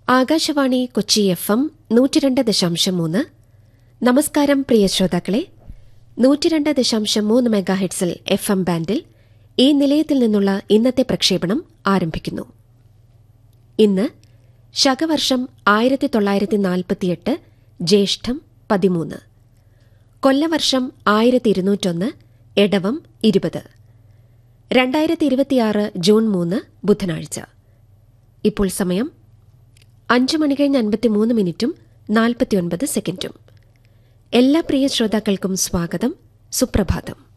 Akashvani Kochi F M നൂറ്റിരണ്ട് ദശാംശം മൂന്ന് നമസ്കാരം പ്രിയ ശ്രോതാക്കളെ നൂറ്റിരണ്ട് ദശാംശം മൂന്ന് മെഗാഹെഡ്സിൽ എഫ് എം ബാൻഡിൽ ഈ നിലയത്തിൽ നിന്നുള്ള ഇന്നത്തെ പ്രക്ഷേപണം ആരംഭിക്കുന്നു ഇന്ന് ശകവർഷം ആയിരത്തി തൊള്ളായിരത്തി നാൽപ്പത്തിയെട്ട് ജ്യേഷ്ഠം പതിമൂന്ന് കൊല്ലവർഷം ആയിരത്തി ഇരുന്നൂറ്റൊന്ന് എടവം ഇരുപത് രണ്ടായിരത്തി ഇരുപത്തിയാറ് ജൂൺ മൂന്ന് ബുധനാഴ്ച ഇപ്പോൾ സമയം അഞ്ച് മണി കഴിഞ്ഞ് അൻപത്തിമൂന്ന് മിനിറ്റും നാൽപ്പത്തിയൊൻപത് സെക്കൻഡും എല്ലാ പ്രിയ ശ്രോതാക്കൾക്കും സ്വാഗതം സുപ്രഭാതം